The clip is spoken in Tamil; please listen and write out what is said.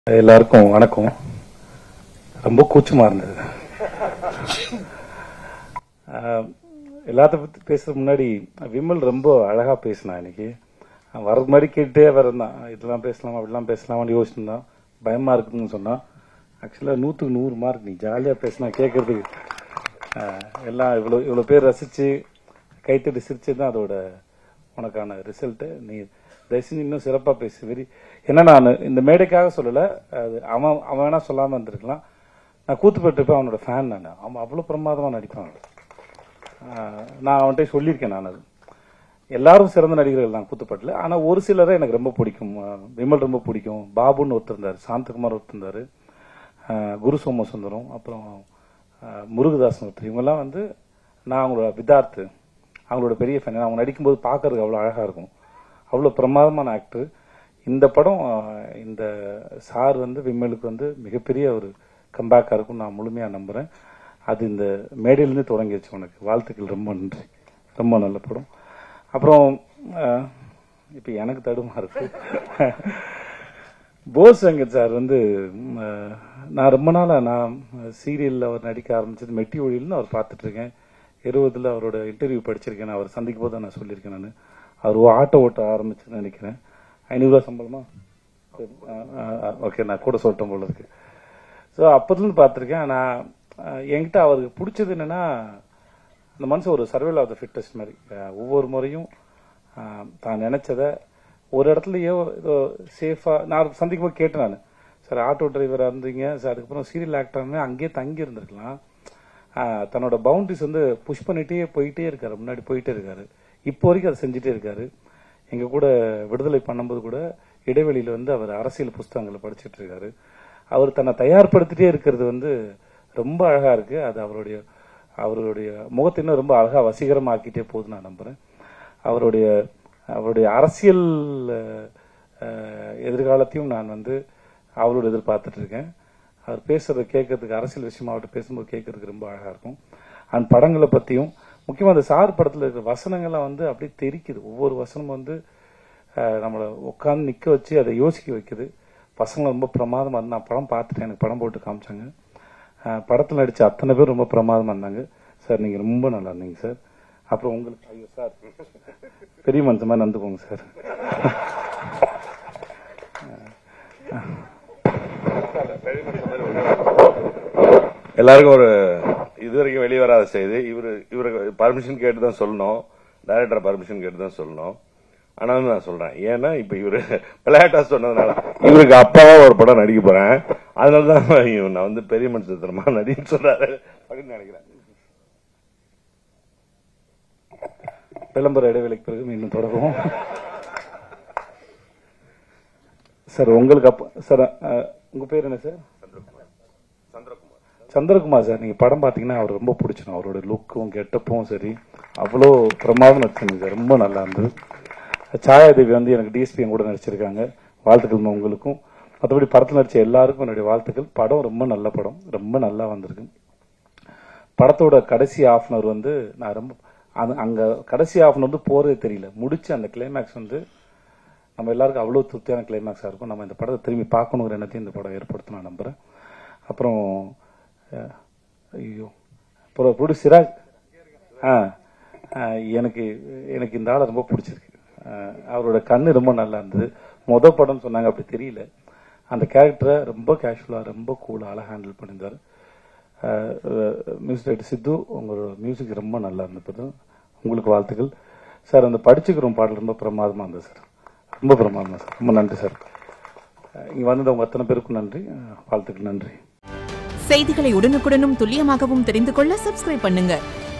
எல்லாருக்கும் வணக்கம் ரொம்ப கூச்சமா இருந்தது ஆஹ், எல்லாத்த பத்தி பேசுறதுக்கு முன்னாடி விமல் ரொம்ப அழகா பேசினான் இன்னைக்கு அவன் வர்றதுக்கு முன்னாடி கேட்டே வரந்தான் இதெல்லாம் பேசலாம் அப்படிலாம் பேசலாமான்னு யோசிச்சிருந்தான் பயமா இருக்குன்னு சொன்னான் ஆக்சுவலா நூத்துக்கு நூறு மார்க் நீ ஜாலியா பேசினா கேட்கறதுக்கு ஆஹ், எல்லாம் இவ்வளவு இவ்வளவு பேர் ரசிச்சு கைத்தட்டி சிரிச்சு தான் அதோட உனக்கான ரிசல்ட் நீ தயவு செஞ்சு இன்னும் சிறப்பா பேசு வெரி ஏன்னா நான் இந்த மேடைக்காக சொல்லல அது அவன் அவன் வேணா சொல்லாம இருந்திருக்கலாம் நான் கூத்துப்பட்டிருப்பேன் அவனோட ஃபேன் நான் அவன் அவ்வளவு பிரமாதமா நடிப்பான் ஆஹ் நான் அவன்கிட்ட சொல்லியிருக்கேன் நான் அது எல்லாரும் சிறந்த நடிகர்கள் தான் கூத்துப்பட்டில் ஆனா ஒரு சிலரை எனக்கு ரொம்ப பிடிக்கும் ஆஹ் விமல் ரொம்ப பிடிக்கும் பாபுன்னு ஒருத்தர் இருந்தார் சாந்தகுமார் ஒருத்தர் இருந்தாரு ஆஹ் குரு சோமசுந்தரம் அப்புறம் ஆஹ் முருகதாசன் ஒருத்தர் இவங்கெல்லாம் வந்து நான் அவங்களோட விதார்த்து அவங்களோட பெரிய ஃபேன் அவங்க நடிக்கும்போது பார்க்கறதுக்கு அவ்வளோ அழகா இருக்கும் அவ்வளோ பிரமாதமான ஆக்டர் இந்த படம் ஆஹ் இந்த சார் வந்து விமலுக்கு வந்து மிகப்பெரிய ஒரு கம்பேக்காக இருக்கும் நான் முழுமையா நம்புறேன் அது இந்த மேடையிலேருந்து தொடங்கிடுச்சு உனக்கு வாழ்த்துக்கள் ரொம்ப நன்றி ரொம்ப நல்ல படம் அப்புறம் ஆஹ் இப்ப எனக்கு தடுமா இருக்கு போஸ் வெங்கட் சார் வந்து ம், அஹ், நான் ரொம்ப நாளா நான் சீரியல்ல அவர் நடிக்க ஆரம்பிச்சது மெட்டி ஒழியில்னு அவர் பார்த்துட்டு இருக்கேன் இருபதுல அவரோட இன்டர்வியூ படிச்சிருக்கேன் நான் அவர் சந்திக்கும் போது நான் சொல்லியிருக்கேன் நான் அவர் ஆட்டோ ஓட்ட ஆரம்பிச்சுன்னு நினைக்கிறேன் ஐநூறுரூவா சம்பளமா ஓகே நான் கூட சொல்லிட்டேன் போல இருக்கு ஸோ அப்போதுலேருந்து பார்த்துருக்கேன் நான் அஹ், என்கிட்ட அவருக்கு பிடிச்சது என்னன்னா அந்த மனுஷன் ஒரு சர்வேல் ஆஃப் த ஃபிட்டஸ்ட் மாதிரி அஹ், ஒவ்வொரு முறையும் அஹ், தான் நினைச்சத ஒரு இடத்துலயோ ஏதோ சேஃபா நான் சந்திக்கும் போது கேட்டேன் நான் சார் ஆட்டோ டிரைவரா இருந்தீங்க சார் அதுக்கப்புறம் சீரியல் ஆக்டர்னு அங்கேயே தங்கி இருந்திருக்கலாம் ஆஹ், தன்னோட பவுண்டரிஸ் வந்து புஷ் பண்ணிட்டே போயிட்டே இருக்காரு முன்னாடி போயிட்டே இருக்காரு இப்போ வரைக்கும் அதை செஞ்சுட்டே இருக்காரு எங்க கூட விடுதலை பண்ணும்போது கூட இடைவெளியில வந்து அவர் அரசியல் புஸ்தகங்களை படிச்சிட்டு இருக்காரு அவர் தன்னை தயார்படுத்திட்டே இருக்கிறது வந்து ரொம்ப அழகா இருக்கு அது அவருடைய அவருடைய முகத்தை இன்னும் ரொம்ப அழகா வசீகரமாக்கிட்டே போகுது நான் நம்புறேன் அவருடைய அவருடைய அரசியல் அஹ், எதிர்காலத்தையும் நான் வந்து அவரோட எதிர்பார்த்துட்டு இருக்கேன் அவர் பேசுறத கேட்கறதுக்கு அரசியல் விஷயமா அவர்கிட்ட பேசும்போது கேட்கறதுக்கு ரொம்ப அழகா இருக்கும் அந்த படங்களை பத்தியும் முக்கியமா அந்த சார் படத்துல இருக்கிற வசனங்கள்லாம் வந்து அப்படியே தெரிக்குது ஒவ்வொரு வசனமும் வந்து அஹ், நம்மளை உட்காந்து நிக்க வச்சு அதை யோசிக்க வைக்குது பசங்க ரொம்ப பிரமாதமா இருந்தா நான் படம் பார்த்துட்டேன் எனக்கு படம் போட்டு காமிச்சாங்க அஹ், படத்துல நடிச்ச அத்தனை பேர் ரொம்ப பிரமாதமா இருந்தாங்க சார் நீங்க ரொம்ப நல்லா இருந்தீங்க சார் அப்புறம் உங்களுக்கு ஐயோ சார் பெரிய மனுஷன் மாதிரி நடந்துக்கோங்க சார் எல்லாருக்கும் ஒரு இது வரைக்கும் வெளியே வராத செய்தி இவரு இவருக்கு பர்மிஷன் கேட்டு தான் சொல்லணும் டைரக்டர் பர்மிஷன் கேட்டு தான் சொல்லணும் ஆனாலும் நான் சொல்றேன் ஏன்னா இப்ப இவரு விளையாட்டா சொன்னதுனால இவருக்கு அப்பாவா ஒரு படம் நடிக்க போறேன் அதனால தான் நான் வந்து பெரிய மனுஷன் தரமா நடின்னு சொல்றாரு அப்படின்னு நினைக்கிறேன் விளம்பர இடைவேளைக்கு பிறகு இன்னும் தொடரும் சார் உங்களுக்கு அப்ப சார் அஹ், உங்க பேர் என்ன சார் சந்திரகுமார் சந்திரகுமார் சார் நீங்க படம் பாத்தீங்கன்னா அவர் ரொம்ப பிடிச்சிடும் அவரோட லுக்கும் கெட்டப்பும் சரி அவ்வளோ பிரமாதம் நடிச்சிருந்தது சார் ரொம்ப நல்லா இருந்தது சாயாதேவி வந்து எனக்கு டிஎஸ்பி கூட நடிச்சிருக்காங்க வாழ்த்துக்கள் உங்களுக்கும் மற்றபடி படத்தில் நடிச்ச எல்லாருக்கும் என்னுடைய வாழ்த்துக்கள் படம் ரொம்ப நல்ல படம் ரொம்ப நல்லா வந்திருக்கு படத்தோட கடைசி ஆஃப் அன் அவர் வந்து நான் ரொம்ப அது அங்க கடைசி ஆஃப் அன் வந்து போறதே தெரியல முடிச்சு அந்த கிளைமேக்ஸ் வந்து நம்ம எல்லாருக்கும் அவ்வளவு திருப்தியான கிளைமேக்ஸா இருக்கும் நம்ம இந்த படத்தை திரும்பி பார்க்கணுங்கிற எண்ணத்தையும் இந்த படம் ஏற்படுத்தும் நான் நம்புறேன் அப்புறம் அஹ், ஐயோ அப்புறம் ப்ரொடியூஸ் சிராஜ் ஆ ஆ, எனக்கு எனக்கு இந்த ஆளை ரொம்ப பிடிச்சிருக்கு ஆ, அவரோட கண்ணு ரொம்ப நல்லா இருந்தது முத படம் சொன்னாங்க அப்படி தெரியல அந்த கேரக்டரை ரொம்ப கேஷுவலா ரொம்ப கூலா அழகா ஹேண்டில் பண்ணியிருந்தாரு மியூசிக் டைரக்டர் சித்து உங்களோட மியூசிக் ரொம்ப நல்லா இருந்தது உங்களுக்கு வாழ்த்துக்கள் சார் அந்த படிச்சுக்கிறோம் பாடல் ரொம்ப பிரமாதமா இருந்தது சார் ரொம்ப பிரமாதமா சார் ரொம்ப நன்றி சார் இங்க வந்தவங்க அத்தனை பேருக்கும் நன்றி அஹ், வாழ்த்துக்கள் நன்றி செய்திகளை உடனுக்குடனும் துல்லியமாகவும் தெரிந்து கொள்ள சப்ஸ்கிரைப் பண்ணுங்க